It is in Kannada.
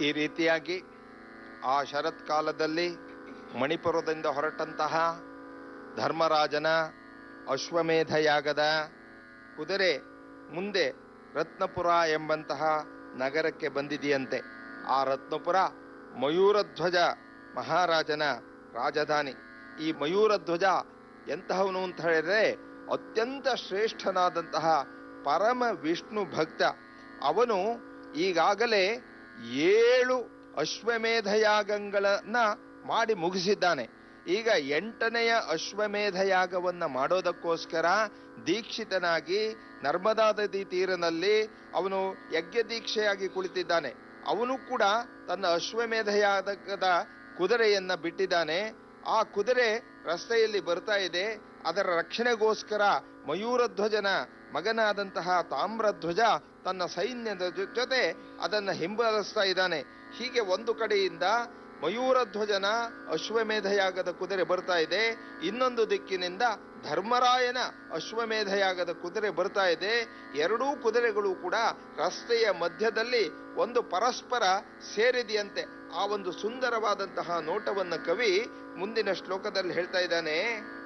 ಈ ರೀತಿಯಾಗಿ ಆ ಶರತ್ಕಾಲದಲ್ಲಿ ಮಣಿಪುರದಿಂದ ಹೊರಟಂತಹ ಧರ್ಮರಾಜನ ಅಶ್ವಮೇಧ ಯಾಗದ ಕುದುರೆ ಮುಂದೆ ರತ್ನಪುರ ಎಂಬಂತಹ ನಗರಕ್ಕೆ ಬಂದಿದೆಯಂತೆ ಆ ರತ್ನಪುರ ಮಯೂರಧ್ವಜ ಮಹಾರಾಜನ ರಾಜಧಾನಿ ಈ ಮಯೂರಧ್ವಜ ಎಂತಹವನು ಅಂತ ಹೇಳಿದ್ರೆ ಅತ್ಯಂತ ಶ್ರೇಷ್ಠನಾದಂತಹ ಪರಮ ವಿಷ್ಣು ಭಕ್ತ ಅವನು ಈಗಾಗಲೇ ಏಳು ಅಶ್ವಮೇಧ ಯಾಗಗಳನ್ನ ಮಾಡಿ ಮುಗಿಸಿದ್ದಾನೆ ಈಗ ಎಂಟನೆಯ ಅಶ್ವಮೇಧ ಯಾಗವನ್ನ ಮಾಡೋದಕ್ಕೋಸ್ಕರ ದೀಕ್ಷಿತನಾಗಿ ನರ್ಮದಾ ನದಿ ತೀರನಲ್ಲಿ ಅವನು ಯಜ್ಞ ದೀಕ್ಷೆಯಾಗಿ ಕುಳಿತಿದ್ದಾನೆ ಅವನು ಕೂಡ ತನ್ನ ಅಶ್ವಮೇಧ ಯಾಗದ ಕುದುರೆಯನ್ನ ಬಿಟ್ಟಿದ್ದಾನೆ ಆ ಕುದುರೆ ರಸ್ತೆಯಲ್ಲಿ ಬರ್ತಾ ಇದೆ ಅದರ ರಕ್ಷಣೆಗೋಸ್ಕರ ಮಯೂರಧ್ವಜನ ಮಗನಾದಂತಹ ತಾಮ್ರಧ್ವಜ ತನ್ನ ಸೈನ್ಯದ ಜೊ- ಜೊತೆ ಅದನ್ನ ಹಿಂಬಾಲಿಸ್ತಾ ಇದ್ದಾನೆ ಹೀಗೆ ಒಂದು ಕಡೆಯಿಂದ ಮಯೂರಧ್ವಜನ ಅಶ್ವಮೇಧ ಯಾಗದ ಕುದುರೆ ಬರ್ತಾ ಇದೆ ಇನ್ನೊಂದು ದಿಕ್ಕಿನಿಂದ ಧರ್ಮರಾಯನ ಅಶ್ವಮೇಧ ಯಾಗದ ಕುದುರೆ ಬರ್ತಾ ಇದೆ ಎರಡೂ ಕುದುರೆಗಳು ಕೂಡ ರಸ್ತೆಯ ಮಧ್ಯದಲ್ಲಿ ಒಂದು ಪರಸ್ಪರ ಸೇರಿದೆಯಂತೆ ಆ ಒಂದು ಸುಂದರವಾದಂತಹ ನೋಟವನ್ನ ಕವಿ ಮುಂದಿನ ಶ್ಲೋಕದಲ್ಲಿ ಹೇಳ್ತಾ ಇದ್ದಾನೆ